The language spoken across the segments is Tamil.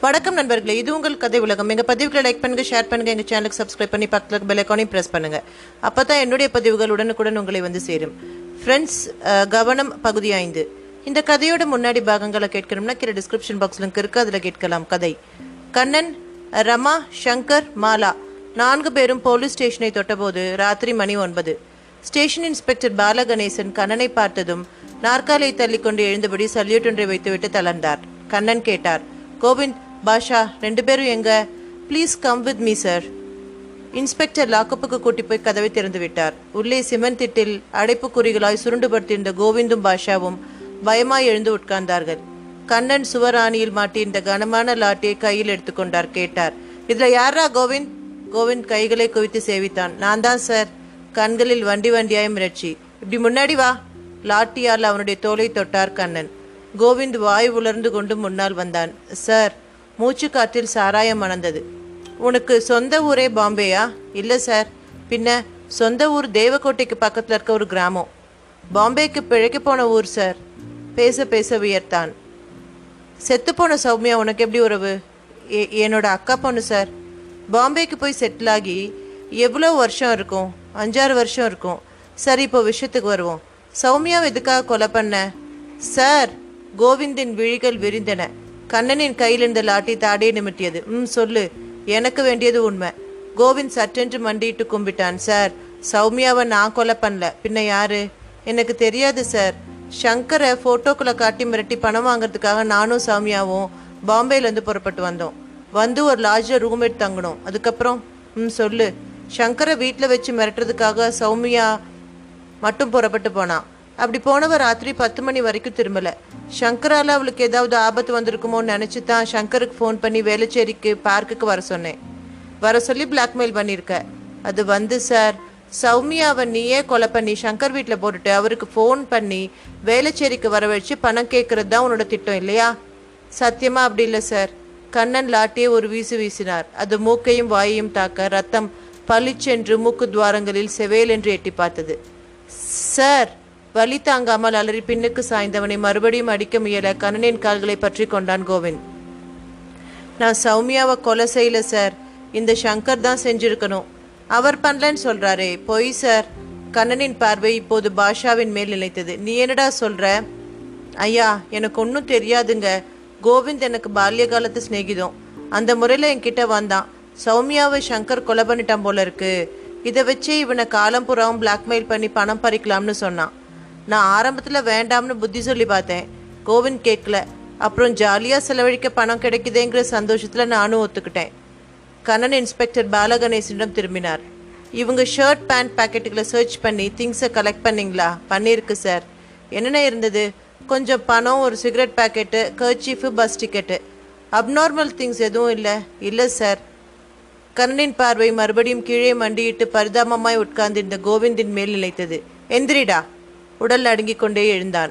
வணக்கம் நண்பர்களே இது உங்கள் கதை உலகம் எங்கள் பதிவுகளை லைக் பண்ணுங்க ஷேர் பண்ணுங்க எங்கள் சேனலுக்கு சப்ஸ்கிரைப் பண்ணி பக்கத்தில் பெல் ஐக்கானையும் ப்ரெஸ் பண்ணுங்க அப்போ தான் என்னுடைய பதிவுகள் உடனுக்குடன் உங்களை வந்து சேரும் ஃப்ரெண்ட்ஸ் கவனம் பகுதி ஐந்து இந்த கதையோட முன்னாடி பாகங்களை கேட்கணும்னா கீழே டிஸ்கிரிப்ஷன் பாக்ஸ் லிங்க் இருக்கு அதில் கேட்கலாம் கதை கண்ணன் ரமா சங்கர் மாலா நான்கு பேரும் போலீஸ் ஸ்டேஷனை தொட்டபோது ராத்திரி மணி ஒன்பது ஸ்டேஷன் இன்ஸ்பெக்டர் பாலகணேசன் கண்ணனை பார்த்ததும் நாற்காலியை தள்ளிக்கொண்டு எழுந்தபடி சல்யூட் ஒன்றை வைத்துவிட்டு தளர்ந்தார் கண்ணன் கேட்டார் கோவிந்த் பாஷா ரெண்டு பேரும் எங்க please come with me sir inspector லாக்கப்புக்கு கூட்டி போய் கதவை திறந்து விட்டார் உள்ளே சிமெண்ட் திட்டில் அடைப்புக்குறிகளாய் சுருண்டு படுத்திருந்த கோவிந்தும் பாஷாவும் பயமாய் எழுந்து உட்கார்ந்தார்கள் கண்ணன் சுவராணியில் மாட்டியிருந்த கனமான லாட்டியை கையில் எடுத்துக்கொண்டார் கேட்டார் இதுல யாரா கோவிந்த் கோவிந்த் கைகளை குவித்து சேவித்தான் நான் தான் சார் கண்களில் வண்டி வண்டியாய் மிரட்சி இப்படி முன்னாடி வா லாட்டியால் அவனுடைய தோலை தொட்டார் கண்ணன் கோவிந்த் வாய் உலர்ந்து கொண்டு முன்னால் வந்தான் சார் மூச்சு காற்றில் சாராயம் மணந்தது உனக்கு சொந்த ஊரே பாம்பேயா இல்லை சார் பின்ன சொந்த ஊர் தேவக்கோட்டைக்கு பக்கத்தில் இருக்க ஒரு கிராமம் பாம்பேக்கு பிழைக்க போன ஊர் சார் பேச பேச உயர்த்தான் செத்துப்போன சௌமியா உனக்கு எப்படி உறவு எ- என்னோட அக்கா பொண்ணு சார் பாம்பேக்கு போய் செட்டில் ஆகி எவ்வளோ வருஷம் இருக்கும் அஞ்சாறு வருஷம் இருக்கும் சரி இப்போ விஷயத்துக்கு வருவோம் சௌமியாவை எதுக்காக கொலை பண்ண சார் கோவிந்தின் விழிகள் விரிந்தன கண்ணனின் கையில் இருந்த லாட்டி தாடியை நிமிட்டியது ம் சொல்லு எனக்கு வேண்டியது உண்மை கோவிந்த் சட்டென்று மண்டிட்டு கும்பிட்டான் சார் சௌமியாவை நான் கொலை பண்ணல பின்ன யாரு எனக்கு தெரியாது சார் சங்கரை ஃபோட்டோக்குள்ள காட்டி மிரட்டி பணம் வாங்குறதுக்காக நானும் சௌமியாவும் பாம்பேலேருந்து புறப்பட்டு வந்தோம் வந்து ஒரு லாட்ஜில் ரூம் எடுத்து தங்கணும் அதுக்கப்புறம் ம் சொல்லு சங்கரை வீட்டில் வச்சு மிரட்டுறதுக்காக சௌமியா மட்டும் புறப்பட்டு போனான் அப்படி போனவ ராத்திரி பத்து மணி வரைக்கும் திரும்பல சங்கரால அவளுக்கு ஏதாவது ஆபத்து வந்திருக்குமோன்னு நினச்சி தான் சங்கருக்கு ஃபோன் பண்ணி வேளச்சேரிக்கு பார்க்குக்கு வர சொன்னேன் வர சொல்லி பிளாக்மெயில் பண்ணியிருக்க அது வந்து சார் சௌமியாவை நீயே கொலை பண்ணி சங்கர் வீட்டில் போட்டுட்டு அவருக்கு ஃபோன் பண்ணி வேளச்சேரிக்கு வர வச்சு பணம் கேட்கறது தான் உன்னோட திட்டம் இல்லையா சத்தியமா அப்படி இல்லை சார் கண்ணன் லாட்டியை ஒரு வீசு வீசினார் அது மூக்கையும் வாயையும் தாக்க ரத்தம் பளிச்சென்று மூக்கு துவாரங்களில் செவேல் என்று எட்டி பார்த்தது சார் வலி தாங்காமல் அலறி பின்னுக்கு சாய்ந்தவனை மறுபடியும் அடிக்க முயல கண்ணனின் கால்களை பற்றி கொண்டான் கோவிந்த் நான் சௌமியாவை கொலை செய்யல சார் இந்த சங்கர் தான் செஞ்சிருக்கணும் அவர் பண்ணலன்னு சொல்றாரே பொய் சார் கண்ணனின் பார்வை இப்போது பாஷாவின் மேல் நிலைத்தது நீ என்னடா சொல்ற ஐயா எனக்கு ஒன்றும் தெரியாதுங்க கோவிந்த் எனக்கு பால்ய காலத்து சிநேகிதம் அந்த முறையில் என்கிட்ட வந்தான் சௌமியாவை சங்கர் கொலை பண்ணிட்டான் போல இருக்கு இதை வச்சே இவனை காலம் புறாவும் பிளாக்மெயில் பண்ணி பணம் பறிக்கலாம்னு சொன்னான் நான் ஆரம்பத்தில் வேண்டாம்னு புத்தி சொல்லி பார்த்தேன் கோவிந்த் கேட்கல அப்புறம் ஜாலியாக செலவழிக்க பணம் கிடைக்குதேங்கிற சந்தோஷத்தில் நானும் ஒத்துக்கிட்டேன் கண்ணன் இன்ஸ்பெக்டர் பாலகணேசனிடம் திரும்பினார் இவங்க ஷர்ட் பேண்ட் பாக்கெட்டுகளை சர்ச் பண்ணி திங்ஸை கலெக்ட் பண்ணீங்களா பண்ணியிருக்கு சார் என்னென்ன இருந்தது கொஞ்சம் பணம் ஒரு cigarette packet kerchief bus ticket abnormal things எதுவும் இல்லை இல்லை சார் கண்ணனின் பார்வை மறுபடியும் கீழே மண்டியிட்டு பரிதாபமாய் உட்கார்ந்திருந்த கோவிந்தின் மேல் நிலைத்தது எந்திரிடா உடல் நடுங்கிக் கொண்டே எழுந்தான்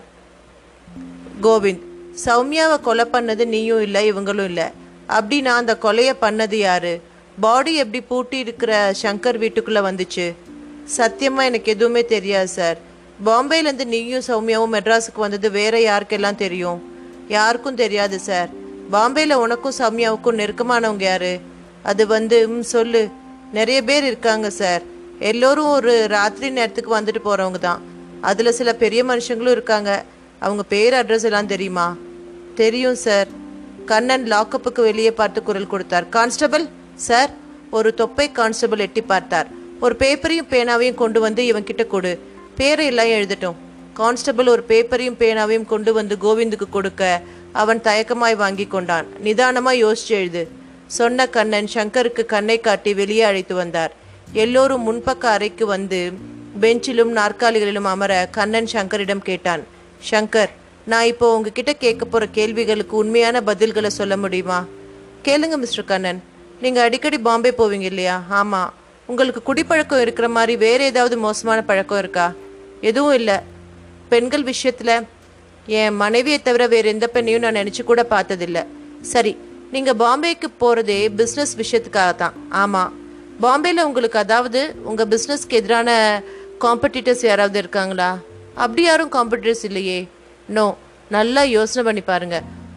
கோவிந்த் சௌமியாவை கொலை பண்ணது நீயும் இல்லை இவங்களும் இல்லை அப்படின்னா அந்த கொலையை பண்ணது யாரு பாடி எப்படி பூட்டி இருக்கிற சங்கர் வீட்டுக்குள்ள வந்துச்சு சத்தியமா எனக்கு எதுவுமே தெரியாது சார் பாம்பேலேருந்து நீயும் சௌமியாவும் மெட்ராஸுக்கு வந்தது வேற யாருக்கெல்லாம் தெரியும் யாருக்கும் தெரியாது சார் பாம்பேல உனக்கும் சௌமியாவுக்கும் நெருக்கமானவங்க யாரு அது வந்து ம் சொல்லு நிறைய பேர் இருக்காங்க சார் எல்லோரும் ஒரு ராத்திரி நேரத்துக்கு வந்துட்டு போறவங்க தான் அதுல சில பெரிய மனுஷங்களும் இருக்காங்க அவங்க பேர் அட்ரஸ் எல்லாம் தெரியுமா தெரியும் சார் கண்ணன் லாக்கப்புக்கு வெளியே பார்த்து குரல் கொடுத்தார் கான்ஸ்டபிள் சார் ஒரு தொப்பை கான்ஸ்டபிள் எட்டி பார்த்தார் ஒரு பேப்பரையும் பேனாவையும் கொண்டு வந்து இவன் கிட்ட கொடு பேரை எல்லாம் எழுதட்டும் கான்ஸ்டபிள் ஒரு பேப்பரையும் பேனாவையும் கொண்டு வந்து கோவிந்துக்கு கொடுக்க அவன் தயக்கமாய் வாங்கி கொண்டான் நிதானமாய் யோசிச்சு எழுது சொன்ன கண்ணன் சங்கருக்கு கண்ணை காட்டி வெளியே அழைத்து வந்தார் எல்லோரும் முன்பக்க அறைக்கு வந்து பெஞ்சிலும் நாற்காலிகளிலும் அமர கண்ணன் சங்கரிடம் கேட்டான் சங்கர் நான் இப்போ உங்ககிட்ட கேட்க போற கேள்விகளுக்கு உண்மையான பதில்களை சொல்ல முடியுமா கேளுங்க மிஸ்டர் கண்ணன் நீங்க அடிக்கடி பாம்பே போவீங்க இல்லையா ஆமா உங்களுக்கு குடிப்பழக்கம் இருக்கிற மாதிரி வேற ஏதாவது மோசமான பழக்கம் இருக்கா எதுவும் இல்லை பெண்கள் விஷயத்துல என் மனைவியை தவிர வேற எந்த பெண்ணையும் நான் நினைச்சு கூட பார்த்ததில்ல சரி நீங்க பாம்பேக்கு போறதே பிசினஸ் விஷயத்துக்காக தான் ஆமா பாம்பேல உங்களுக்கு அதாவது உங்க பிசினஸ்க்கு எதிரான காம்படிட்டர்ஸ் யாராவது இருக்காங்களா அப்படி யாரும் காம்படிட்டர்ஸ் இல்லையே நோ நல்லா யோசனை பண்ணி பாருங்க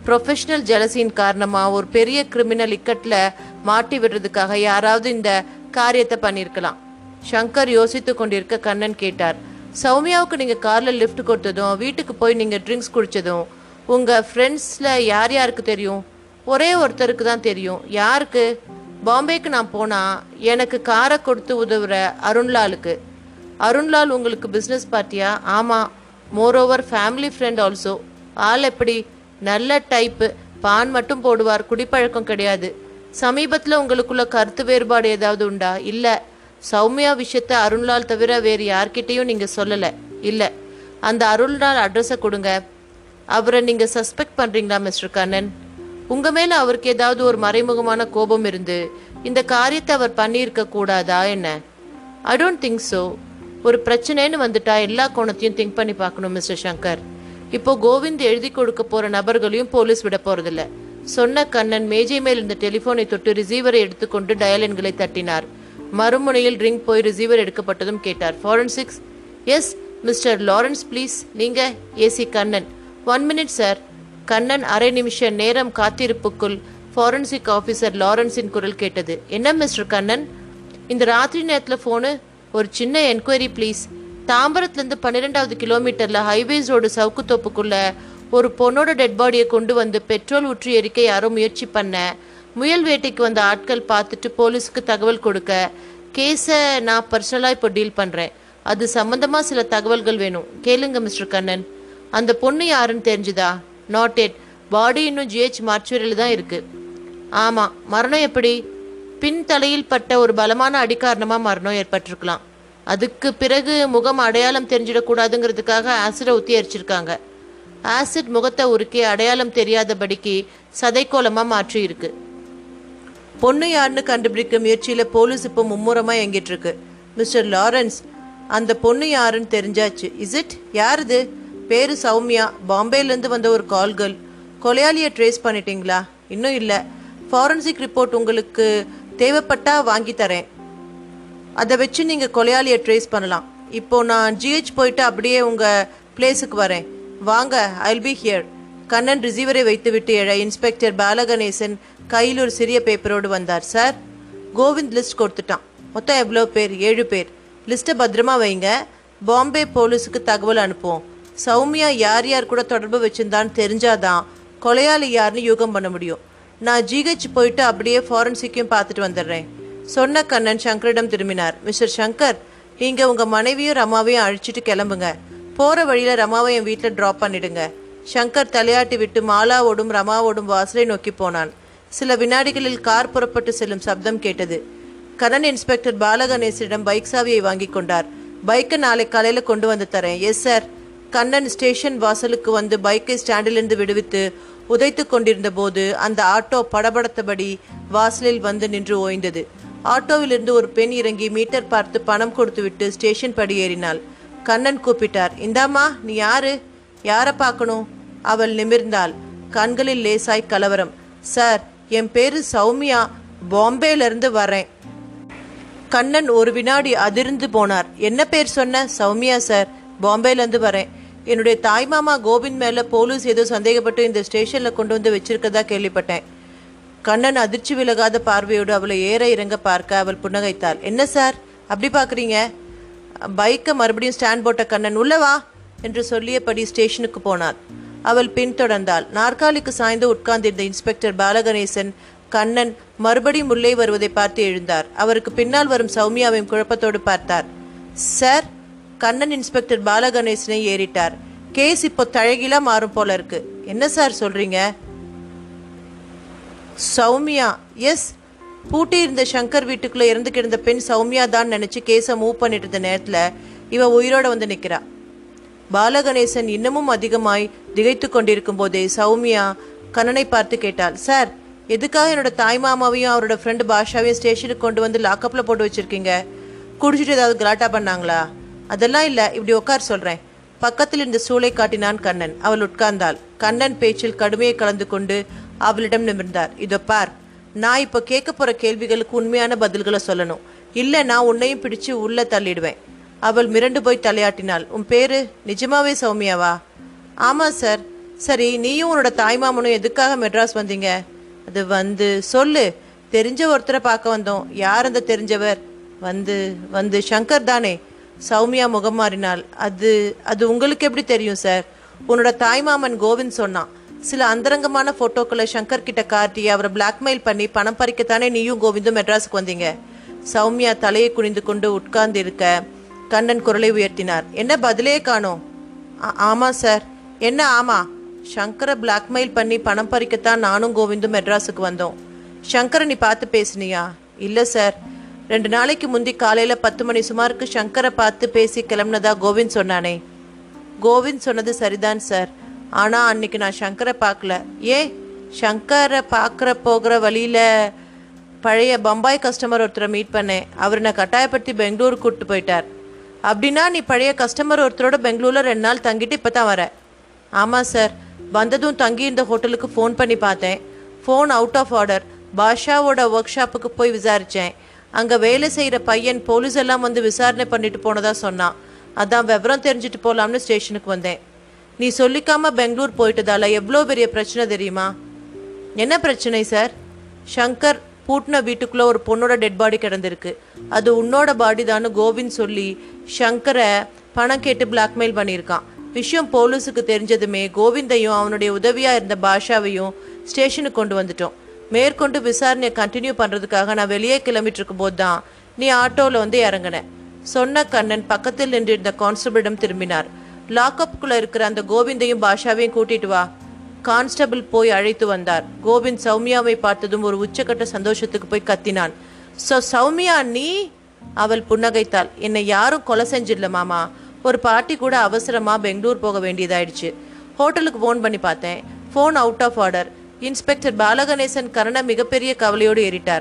ப்ரொஃபஷனல் ஜெலசின் காரணமா ஒரு பெரிய கிரிமினல் இக்கட்ல மாட்டி விடுறதுக்காக யாராவது இந்த காரியத்தை பண்ணியிருக்கலாம் சங்கர் யோசித்து கொண்டிருக்க கண்ணன் கேட்டார் சௌமியாவுக்கு நீங்க கார்ல லிஃப்ட் கொடுத்ததும் வீட்டுக்கு போய் நீங்க ட்ரிங்க்ஸ் குடிச்சதும் உங்க ஃப்ரெண்ட்ஸ்ல யார் யாருக்கு தெரியும் ஒரே ஒருத்தருக்கு தான் தெரியும் யாருக்கு பாம்பேக்கு நான் போனா எனக்கு காரை கொடுத்து உதவுற அருண்லாலுக்கு அருண்லால் உங்களுக்கு பிஸ்னஸ் பார்ட்டியா ஆமாம் மோரோவர் ஃபேமிலி ஃப்ரெண்ட் ஆல்சோ ஆள் எப்படி நல்ல டைப்பு பான் மட்டும் போடுவார் குடிப்பழக்கம் கிடையாது சமீபத்தில் உங்களுக்குள்ள கருத்து வேறுபாடு ஏதாவது உண்டா இல்லை சௌமியா விஷயத்த அருண்லால் தவிர வேறு யார்கிட்டயும் நீங்கள் சொல்லலை இல்லை அந்த அருள்லால் அட்ரஸை கொடுங்க அவரை நீங்கள் சஸ்பெக்ட் பண்ணுறீங்களா மிஸ்டர் கண்ணன் உங்கள் மேலே அவருக்கு ஏதாவது ஒரு மறைமுகமான கோபம் இருந்து இந்த காரியத்தை அவர் பண்ணியிருக்க கூடாதா என்ன ஐ டோன்ட் திங்க் ஸோ ஒரு பிரச்சனைன்னு வந்துட்டா எல்லா கோணத்தையும் திங்க் பண்ணி பார்க்கணும் மிஸ்டர் சங்கர் இப்போ கோவிந்த் எழுதி கொடுக்க போற நபர்களையும் போலீஸ் விட போறதில்ல சொன்ன கண்ணன் மேஜை மேல் இருந்த டெலிபோனை தொட்டு ரிசீவரை எடுத்துக்கொண்டு டயல் எண்களை தட்டினார் மறுமுனையில் ரிங் போய் ரிசீவர் எடுக்கப்பட்டதும் கேட்டார் forensics yes Mister Lawrence please நீங்க AC Kannan one minute sir Kannan அரை நிமிஷ நேரம் காத்திருப்புக்குள் ஃபாரன்சிக் ஆஃபீஸர் லாரன்ஸின் குரல் கேட்டது என்ன மிஸ்டர் கண்ணன் இந்த ராத்திரி நேரத்தில் ஃபோனு ஒரு சின்ன என்கொயரி ப்ளீஸ் தாம்பரத்துலேருந்து பன்னிரெண்டாவது கிலோமீட்டரில் ஹைவேஸ் ரோடு சவுக்குத்தோப்புக்குள்ள ஒரு பொண்ணோட டெட் பாடியை கொண்டு வந்து பெட்ரோல் ஊற்றி எரிக்க யாரோ முயற்சி பண்ண முயல் வேட்டைக்கு வந்த ஆட்கள் பார்த்துட்டு போலீஸுக்கு தகவல் கொடுக்க கேஸை நான் பர்சனலாக இப்போ டீல் பண்ணுறேன் அது சம்மந்தமாக சில தகவல்கள் வேணும் கேளுங்க மிஸ்டர் கண்ணன் அந்த பொண்ணு யாருன்னு தெரிஞ்சுதா நாட் எட் பாடி இன்னும் ஜிஹெச் மார்ச்சுவரியில் தான் இருக்குது ஆமாம் மரணம் எப்படி பின் தலையில் பட்ட ஒரு பலமான அடிக்காரணமாக மரணம் ஏற்பட்டிருக்கலாம் அதுக்கு பிறகு முகம் அடையாளம் தெரிஞ்சிடக்கூடாதுங்கிறதுக்காக ஆசிடை ஊற்றி எரிச்சிருக்காங்க ஆசிட் முகத்தை உருக்கி அடையாளம் தெரியாதபடிக்கு சதைக்கோலமாக மாற்றி இருக்கு பொண்ணு யாருன்னு கண்டுபிடிக்க முயற்சியில போலீஸ் இப்போ மும்முரமா எங்கிட்டு இருக்கு மிஸ்டர் லாரன்ஸ் அந்த பொண்ணு யாருன்னு தெரிஞ்சாச்சு இஸ் இட் யாருது பேரு சௌமியா பாம்பேலேருந்து வந்த ஒரு கால் கேர்ள் கொலையாளியை ட்ரேஸ் பண்ணிட்டீங்களா இன்னும் இல்லை ஃபாரன்சிக் ரிப்போர்ட் உங்களுக்கு தேவைப்பட்டா வாங்கி தரேன் அதை வச்சு நீங்கள் கொலையாளியை ட்ரேஸ் பண்ணலாம் இப்போ நான் ஜிஹெச் போயிட்டு அப்படியே உங்கள் பிளேஸுக்கு வரேன் வாங்க ஐல் பி ஹியர் கண்ணன் ரிசீவரை வைத்துவிட்டு எழ இன்ஸ்பெக்டர் பாலகணேசன் கையில் ஒரு சிறிய பேப்பரோடு வந்தார் சார் கோவிந்த் லிஸ்ட் கொடுத்துட்டான் மொத்தம் எவ்வளோ பேர் ஏழு பேர் லிஸ்ட்டை பத்திரமா வைங்க பாம்பே போலீஸுக்கு தகவல் அனுப்புவோம் சௌமியா யார் யார் கூட தொடர்பு வச்சிருந்தான்னு தெரிஞ்சாதான் கொலையாளி யாருன்னு யூகம் பண்ண முடியும் நான் ஜிஹெச் போயிட்டு அப்படியே ஃபாரன்சிக்கையும் பார்த்துட்டு வந்துடுறேன் சொன்ன கண்ணன் சங்கரிடம் திரும்பினார் மிஸ்டர் சங்கர் நீங்க உங்க மனைவியும் ரமாவையும் அழிச்சிட்டு கிளம்புங்க போற வழியில ரமாவை என் வீட்டில் ட்ராப் பண்ணிடுங்க சங்கர் தலையாட்டி விட்டு மாலாவோடும் ரமாவோடும் வாசலை நோக்கி போனான் சில வினாடிகளில் கார் புறப்பட்டு செல்லும் சப்தம் கேட்டது கரண் இன்ஸ்பெக்டர் பாலகணேசரிடம் பைக் சாவியை வாங்கி கொண்டார் பைக்கை நாளை காலையில கொண்டு வந்து தரேன் எஸ் சார் கண்ணன் ஸ்டேஷன் வாசலுக்கு வந்து பைக்கை ஸ்டாண்டிலிருந்து விடுவித்து உதைத்து கொண்டிருந்த போது அந்த ஆட்டோ படபடத்தபடி வாசலில் வந்து நின்று ஓய்ந்தது ஆட்டோவிலிருந்து ஒரு பெண் இறங்கி மீட்டர் பார்த்து பணம் கொடுத்துவிட்டு ஸ்டேஷன் படி ஏறினாள் கண்ணன் கூப்பிட்டார் இந்தாம்மா நீ யாரு யாரை பார்க்கணும் அவள் நிமிர்ந்தாள் கண்களில் லேசாய் கலவரம் சார் என் பேரு சௌமியா பாம்பேல இருந்து வரேன் கண்ணன் ஒரு வினாடி அதிர்ந்து போனார் என்ன பேர் சொன்ன சௌமியா சார் பாம்பேலேருந்து வரேன் என்னுடைய தாய்மாமா கோவிந்த் மேல போலீஸ் ஏதோ சந்தேகப்பட்டு இந்த ஸ்டேஷன்ல கொண்டு வந்து வச்சிருக்கதா கேள்விப்பட்டேன் கண்ணன் அதிர்ச்சி விலகாத பார்வையோடு அவளை ஏற இறங்க பார்க்க அவள் புன்னகைத்தாள் என்ன சார் அப்படி பார்க்குறீங்க பைக்கை மறுபடியும் ஸ்டாண்ட் போட்ட கண்ணன் உள்ள வா என்று சொல்லியபடி ஸ்டேஷனுக்கு போனாள் அவள் பின்தொடர்ந்தாள் நாற்காலிக்கு சாய்ந்து உட்கார்ந்திருந்த இன்ஸ்பெக்டர் பாலகணேசன் கண்ணன் மறுபடியும் உள்ளே வருவதை பார்த்து எழுந்தார் அவருக்கு பின்னால் வரும் சௌமியாவையும் குழப்பத்தோடு பார்த்தார் சார் கண்ணன் இன்ஸ்பெக்டர் பாலகணேசனை ஏறிட்டார் கேஸ் இப்போ தழகிலா மாறும் போல இருக்கு என்ன சார் சொல்றீங்க சௌமியா எஸ் பூட்டி இருந்த சங்கர் வீட்டுக்குள்ள இறந்து கிடந்த பெண் சௌமியா தான் நினைச்சு கேஸை மூவ் பண்ணிட்டு இருந்த நேரத்துல இவ உயிரோட வந்து நிக்கிறா பாலகணேசன் இன்னமும் அதிகமாய் திகைத்து கொண்டிருக்கும் போதே சௌமியா கண்ணனை பார்த்து கேட்டாள் சார் எதுக்காக என்னோட தாய் மாமாவையும் அவரோட ஃப்ரெண்டு பாஷாவையும் ஸ்டேஷனுக்கு கொண்டு வந்து லாக்கப்ல போட்டு வச்சிருக்கீங்க குடிச்சிட்டு ஏதாவது கலாட்டா பண்ணாங்களா அதெல்லாம் இல்ல இப்படி உட்கார் சொல்றேன் பக்கத்தில் இருந்த சூளை காட்டினான் கண்ணன் அவள் உட்கார்ந்தாள் கண்ணன் பேச்சில் கடுமையை கலந்து கொண்டு அவளிடம் நிமிர்ந்தார் இதோ பார் நான் இப்போ கேட்க போற கேள்விகளுக்கு உண்மையான பதில்களை சொல்லணும் இல்ல நான் உன்னையும் பிடிச்சு உள்ள தள்ளிடுவேன் அவள் மிரண்டு போய் தலையாட்டினாள் உன் பேரு நிஜமாவே சௌமியாவா ஆமா சார் சரி நீயும் உன்னோட தாய்மாமனும் எதுக்காக மெட்ராஸ் வந்தீங்க அது வந்து சொல்லு தெரிஞ்ச ஒருத்தரை பார்க்க வந்தோம் யார் அந்த தெரிஞ்சவர் வந்து வந்து சங்கர் தானே சௌமியா முகம் மாறினாள் அது அது உங்களுக்கு எப்படி தெரியும் சார் உன்னோட தாய்மாமன் கோவிந்த் சொன்னான் சில அந்தரங்கமான போட்டோக்களை சங்கர் கிட்ட காட்டி அவரை பிளாக்மெயில் பண்ணி பணம் பறிக்கத்தானே நீயும் கோவிந்தும் மெட்ராஸுக்கு வந்தீங்க சௌமியா தலையை குனிந்து கொண்டு உட்கார்ந்து இருக்க கண்ணன் குரலை உயர்த்தினார் என்ன பதிலே காணோம் ஆ- ஆமா சார் என்ன ஆமா சங்கரை பிளாக்மெயில் பண்ணி பணம் பறிக்கத்தான் நானும் கோவிந்தும் மெட்ராஸுக்கு வந்தோம் சங்கரை நீ பார்த்து பேசுனியா இல்லை சார் ரெண்டு நாளைக்கு முந்தி காலையில் பத்து மணி சுமாருக்கு சங்கரை பார்த்து பேசி கிளம்புனதா கோவிந்த் சொன்னானே கோவிந்த் சொன்னது சரிதான் சார் ஆனால் அன்னைக்கு நான் சங்கரை பார்க்கல ஏ சங்கரை பார்க்குற போகிற வழியில் பழைய பம்பாய் கஸ்டமர் ஒருத்தரை மீட் பண்ணேன் அவர் நான் கட்டாயப்படுத்தி பெங்களூருக்கு கூப்பிட்டு போயிட்டார் அப்படின்னா நீ பழைய கஸ்டமர் ஒருத்தரோட பெங்களூரில் ரெண்டு நாள் தங்கிட்டு இப்போ தான் வர ஆமாம் சார் வந்ததும் தங்கி இந்த ஹோட்டலுக்கு ஃபோன் பண்ணி பார்த்தேன் ஃபோன் அவுட் ஆஃப் ஆர்டர் பாஷாவோட ஒர்க் ஷாப்புக்கு போய் விசாரித்தேன் அங்கே வேலை செய்கிற பையன் போலீஸ் எல்லாம் வந்து விசாரணை பண்ணிட்டு போனதா சொன்னான் அதான் விவரம் தெரிஞ்சுட்டு போகலாம்னு ஸ்டேஷனுக்கு வந்தேன் நீ சொல்லிக்காம பெங்களூர் போயிட்டதால எவ்வளோ பெரிய பிரச்சனை தெரியுமா என்ன பிரச்சனை சார் சங்கர் பூட்டின வீட்டுக்குள்ள ஒரு பொண்ணோட டெட் பாடி கிடந்திருக்கு அது உன்னோட பாடி தான்னு கோவிந்த் சொல்லி சங்கரை பணம் கேட்டு பிளாக்மெயில் பண்ணியிருக்கான் விஷயம் போலீஸுக்கு தெரிஞ்சதுமே கோவிந்தையும் அவனுடைய உதவியா இருந்த பாஷாவையும் ஸ்டேஷனுக்கு கொண்டு வந்துட்டோம் மேற்கொண்டு விசாரணையை கண்டினியூ பண்றதுக்காக நான் வெளியே கிளம்பிட்டு இருக்கும்போது தான் நீ ஆட்டோவில் வந்து இறங்கின சொன்ன கண்ணன் பக்கத்தில் நின்றிருந்த கான்ஸ்டபிளிடம் திரும்பினார் லாக்அப்புக்குள்ள இருக்கிற அந்த கோவிந்தையும் பாஷாவையும் கூட்டிட்டு வா கான்ஸ்டபிள் போய் அழைத்து வந்தார் கோவிந்த் சௌமியாவை பார்த்ததும் ஒரு உச்சக்கட்ட சந்தோஷத்துக்கு போய் கத்தினான் சோ சௌமியா நீ அவள் புன்னகைத்தாள் என்னை யாரும் கொலை செஞ்சிடல மாமா ஒரு பார்ட்டி கூட அவசரமா பெங்களூர் போக வேண்டியதாயிடுச்சு ஹோட்டலுக்கு ஃபோன் பண்ணி பார்த்தேன் phone out of order inspector Balaganesan கரண மிகப்பெரிய கவலையோடு ஏறிட்டார்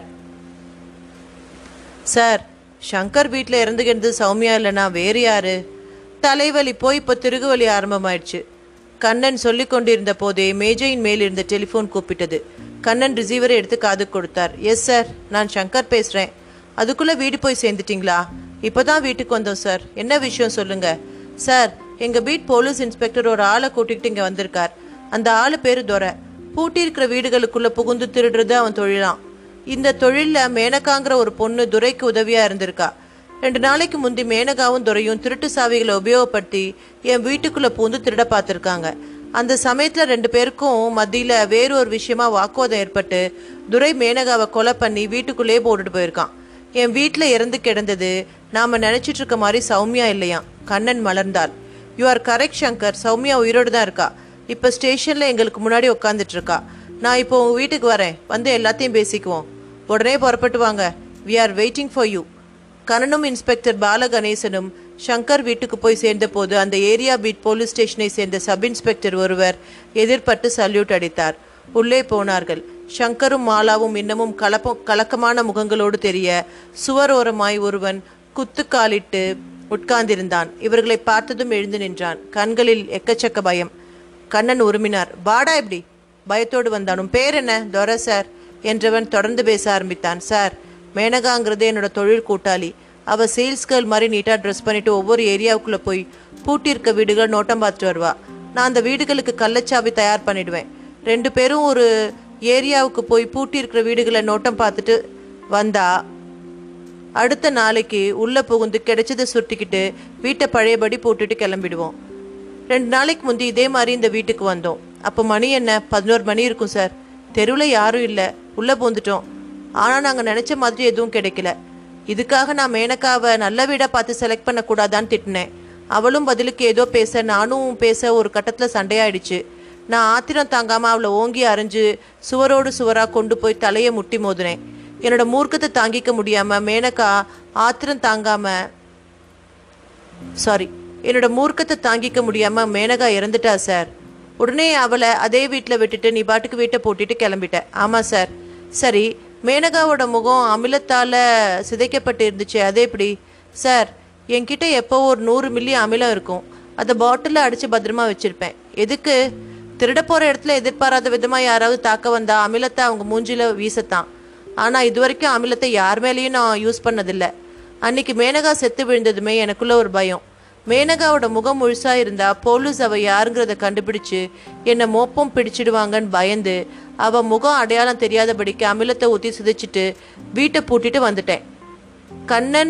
சார் சங்கர் வீட்டில் இறந்துகிறது சௌமியா இல்லைனா வேறு யாரு தலைவலி போய் இப்போ திருகுவலி ஆரம்பமாயிடுச்சு கண்ணன் சொல்லிக் கொண்டிருந்த போதே மேஜையின் மேல் இருந்த டெலிஃபோன் கூப்பிட்டது கண்ணன் ரிசீவரை எடுத்து காது கொடுத்தார் எஸ் சார் நான் சங்கர் பேசுகிறேன் அதுக்குள்ளே வீடு போய் சேர்ந்துட்டீங்களா இப்போதான் வீட்டுக்கு வந்தோம் சார் என்ன விஷயம் சொல்லுங்க சார் எங்கள் வீட் போலீஸ் இன்ஸ்பெக்டர் ஒரு ஆளை கூட்டிகிட்டு இங்கே வந்திருக்கார் அந்த ஆளு பேர் துரை பூட்டி இருக்கிற வீடுகளுக்குள்ள புகுந்து திருடுறது அவன் தொழிலாம் இந்த தொழில்ல மேனகாங்கிற ஒரு பொண்ணு துரைக்கு உதவியா இருந்திருக்கா ரெண்டு நாளைக்கு முந்தி மேனகாவும் துரையும் திருட்டு சாவிகளை உபயோகப்படுத்தி என் வீட்டுக்குள்ள பூந்து திருட பார்த்துருக்காங்க அந்த சமயத்துல ரெண்டு பேருக்கும் மத்தியில வேறு ஒரு விஷயமா வாக்குவாதம் ஏற்பட்டு துரை மேனகாவை கொலை பண்ணி வீட்டுக்குள்ளேயே போட்டுட்டு போயிருக்கான் என் வீட்டில் இறந்து கிடந்தது நாம நினைச்சிட்டு இருக்க மாதிரி சௌமியா இல்லையா கண்ணன் மலர்ந்தாள் you are correct Shankar Soumya உயிரோடு தான் இருக்கா இப்போ ஸ்டேஷனில் எங்களுக்கு முன்னாடி உட்காந்துட்டு இருக்கா நான் இப்போ உங்கள் வீட்டுக்கு வரேன் வந்து எல்லாத்தையும் பேசிக்குவோம் உடனே புறப்பட்டு வாங்க we are waiting for you கண்ணனும் இன்ஸ்பெக்டர் பாலகணேசனும் சங்கர் வீட்டுக்கு போய் சேர்ந்தபோது அந்த ஏரியா பீட் போலீஸ் ஸ்டேஷனை சேர்ந்த சப் இன்ஸ்பெக்டர் ஒருவர் எதிர்பட்டு சல்யூட் அடித்தார் உள்ளே போனார்கள் சங்கரும் மாலாவும் இன்னமும் கலப்ப கலக்கமான முகங்களோடு தெரிய சுவரோரமாய் ஒருவன் குத்துக்காலிட்டு உட்கார்ந்திருந்தான் இவர்களை பார்த்ததும் எழுந்து நின்றான் கண்களில் எக்கச்சக்க பயம் கண்ணன் உருமினார் வாடா இப்படி பயத்தோடு வந்தான் உன் பேர் என்ன துரை சார் என்றவன் தொடர்ந்து பேச ஆரம்பித்தான் சார் மேனகாங்கிறது என்னோட தொழில் கூட்டாளி அவ சேல்ஸ் கேர்ள் மாதிரி நீட்டாக ட்ரெஸ் பண்ணிட்டு ஒவ்வொரு ஏரியாவுக்குள்ள போய் பூட்டியிருக்க வீடுகளை நோட்டம் பார்த்துட்டு வருவா நான் அந்த வீடுகளுக்கு கள்ளச்சாவி தயார் பண்ணிடுவேன் ரெண்டு பேரும் ஒரு ஏரியாவுக்கு போய் பூட்டி இருக்கிற வீடுகளை நோட்டம் பார்த்துட்டு வந்தா அடுத்த நாளைக்கு உள்ள புகுந்து கிடைச்சதை சுருட்டிக்கிட்டு வீட்டை பழையபடி போட்டுட்டு கிளம்பிடுவோம் ரெண்டு நாளைக்கு முந்தி இதே மாதிரி இந்த வீட்டுக்கு வந்தோம் அப்போ மணி என்ன பதினோரு மணி இருக்கும் சார் தெருவில் யாரும் இல்லை உள்ளே பூந்துட்டோம் ஆனால் நாங்கள் நினச்ச மாதிரி எதுவும் கிடைக்கல இதுக்காக நான் மேனகாவை நல்ல வீடாக பார்த்து செலக்ட் பண்ணக்கூடாதான்னு திட்டினேன் அவளும் பதிலுக்கு ஏதோ பேச நானும் பேச ஒரு கட்டத்தில் சண்டையாயிடுச்சு நான் ஆத்திரம் தாங்காமல் அவளை ஓங்கி அரைஞ்சு சுவரோடு சுவராக கொண்டு போய் தலையை முட்டி மோதினேன் என்னோட மூர்க்கத்தை தாங்கிக்க முடியாமல் மேனகா ஆத்திரம் தாங்காமல் சாரி என்னோட மூர்க்கத்தை தாங்கிக்க முடியாம மேனகா இறந்துட்டா சார் உடனே அவளை அதே வீட்டில் விட்டுட்டு நீ பாட்டுக்கு வீட்டை போட்டுட்டு கிளம்பிட்ட ஆமா சார் சரி மேனகாவோட முகம் அமிலத்தால சிதைக்கப்பட்டு இருந்துச்சு அதே எப்படி சார் என்கிட்ட எப்போ ஒரு நூறு மில்லி அமிலம் இருக்கும் அதை பாட்டிலில் அடிச்சு பத்திரமா வச்சிருப்பேன் எதுக்கு திருட போற இடத்துல எதிர்பாராத விதமா யாராவது தாக்க வந்தா அமிலத்தை அவங்க மூஞ்சில வீசத்தான் ஆனா இது வரைக்கும் அமிலத்தை யார் மேலேயும் நான் யூஸ் பண்ணதில்லை அன்னைக்கு மேனகா செத்து விழுந்ததுமே எனக்குள்ள ஒரு பயம் மேனகாவோட முகம் முழுசா இருந்தா போலீஸ் அவ யாருங்கிறத கண்டுபிடிச்சு என்னை மோப்பம் பிடிச்சிடுவாங்கன்னு பயந்து அவ முகம் அடையாளம் தெரியாதபடிக்கு அமிலத்தை ஊற்றி சிதைச்சிட்டு வீட்டை பூட்டிட்டு வந்துட்டேன் கண்ணன்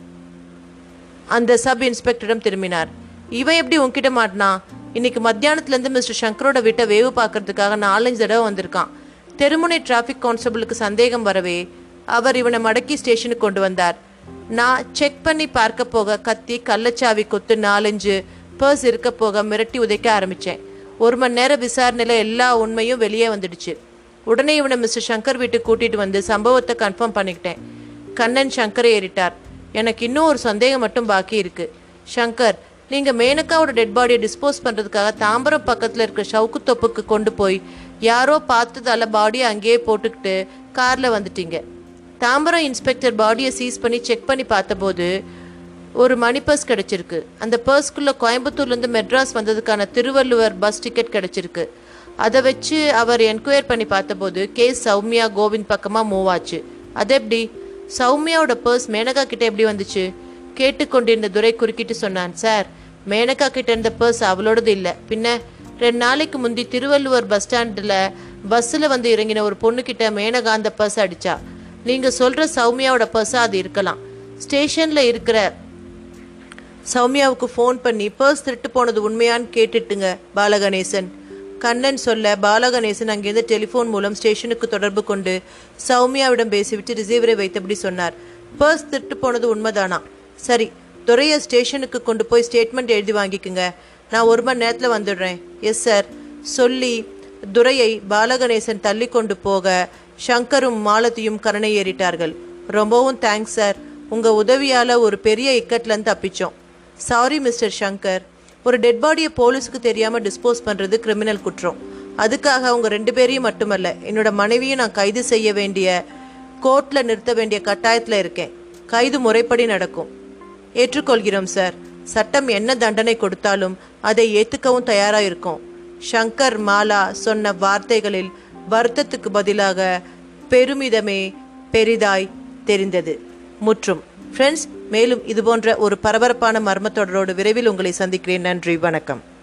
அந்த சப் இன்ஸ்பெக்டரிடம் திரும்பினார் இவன் எப்படி உன்கிட்ட மாட்டினான் இன்னைக்கு மத்தியானத்துலேருந்து மிஸ்டர் சங்கரோட வீட்டை வேவு பார்க்கறதுக்காக நாலஞ்சு தடவை வந்திருக்கான் தெருமுனை டிராஃபிக் கான்ஸ்டபிளுக்கு சந்தேகம் வரவே அவர் இவனை மடக்கி ஸ்டேஷனுக்கு கொண்டு வந்தார் நான் செக் பண்ணி பார்க்க போக கத்தி கள்ளச்சாவி கொத்து நாலஞ்சு பர்ஸ் இருக்க போக மிரட்டி உதைக்க ஆரம்பித்தேன் ஒரு மணி நேரம் விசாரணையில் எல்லா உண்மையும் வெளியே வந்துடுச்சு உடனே இவனை மிஸ்டர் சங்கர் வீட்டுக்கு கூட்டிட்டு வந்து சம்பவத்தை கன்ஃபார்ம் பண்ணிக்கிட்டேன் கண்ணன் சங்கரை ஏறிட்டார் எனக்கு இன்னும் ஒரு சந்தேகம் மட்டும் பாக்கி இருக்கு சங்கர் நீங்க மேனகாவோட டெட் பாடியை டிஸ்போஸ் பண்றதுக்காக தாம்பரம் பக்கத்துல இருக்கிற ஷவுக்கு தொப்புக்கு கொண்டு போய் யாரோ பார்த்ததால பாடியை அங்கேயே போட்டுக்கிட்டு கார்ல வந்துட்டீங்க தாம்பரம் இன்ஸ்பெக்டர் பாடியை சீஸ் பண்ணி செக் பண்ணி பார்த்தபோது ஒரு மணி பர்ஸ் கிடைச்சிருக்கு அந்த பர்ஸ்க்குள்ள கோயம்புத்தூர்லேருந்து மெட்ராஸ் வந்ததுக்கான திருவள்ளுவர் பஸ் டிக்கெட் கிடைச்சிருக்கு அதை வச்சு அவர் என்கொயர் பண்ணி பார்த்தபோது கேஸ் சௌமியா கோவிந்த் பக்கமாக மூவ் ஆச்சு அது எப்படி சௌமியாவோட பர்ஸ் மேனகா கிட்ட எப்படி வந்துச்சு கேட்டுக்கொண்டிருந்த துரை குறுக்கிட்டு சொன்னான் சார் மேனகா கிட்ட இருந்த பர்ஸ் அவளோடது இல்லை பின்ன ரெண்டு நாளைக்கு முந்தி திருவள்ளுவர் பஸ் ஸ்டாண்டில் பஸ்ஸில் வந்து இறங்கின ஒரு பொண்ணுக்கிட்ட மேனகா அந்த பர்ஸ் அடிச்சா நீங்கள் சொல்கிற சௌமியாவோட பர்ஸா அது இருக்கலாம் ஸ்டேஷனில் இருக்கிற சௌமியாவுக்கு ஃபோன் பண்ணி பர்ஸ் திருட்டு போனது உண்மையான்னு கேட்டுட்டுங்க பாலகணேசன் கண்ணன் சொல்ல பாலகணேசன் அங்கிருந்து டெலிஃபோன் மூலம் ஸ்டேஷனுக்கு தொடர்பு கொண்டு சௌமியாவிடம் பேசிவிட்டு ரிசீவரை வைத்தபடி சொன்னார் பர்ஸ் திருட்டு போனது உண்மைதானா சரி துறைய ஸ்டேஷனுக்கு கொண்டு போய் ஸ்டேட்மெண்ட் எழுதி வாங்கிக்குங்க நான் ஒரு மணி நேரத்தில் வந்துடுறேன் எஸ் சார் சொல்லி துரையை பாலகணேசன் தள்ளி கொண்டு போக சங்கரும் மாலதியும் கரணை ஏறிட்டார்கள் ரொம்பவும் தேங்க்ஸ் சார் உங்க உதவியால ஒரு பெரிய இக்கட்லேருந்து தப்பிச்சோம் சாரி மிஸ்டர் சங்கர் ஒரு டெட் பாடியை போலீஸுக்கு தெரியாம டிஸ்போஸ் பண்றது கிரிமினல் குற்றம் அதுக்காக அவங்க ரெண்டு பேரையும் மட்டுமல்ல என்னோட மனைவியும் நான் கைது செய்ய வேண்டிய கோர்ட்ல நிறுத்த வேண்டிய கட்டாயத்துல இருக்கேன் கைது முறைப்படி நடக்கும் ஏற்றுக்கொள்கிறோம் சார் சட்டம் என்ன தண்டனை கொடுத்தாலும் அதை ஏத்துக்கவும் தயாரா இருக்கோம் சங்கர் மாலா சொன்ன வார்த்தைகளில் வருத்தத்துக்கு பதிலாக பெருமிதமே பெரிதாய் தெரிந்தது முற்றும் ஃப்ரெண்ட்ஸ் மேலும் இதுபோன்ற ஒரு பரபரப்பான மர்மத்தொடரோடு விரைவில் உங்களை சந்திக்கிறேன் நன்றி வணக்கம்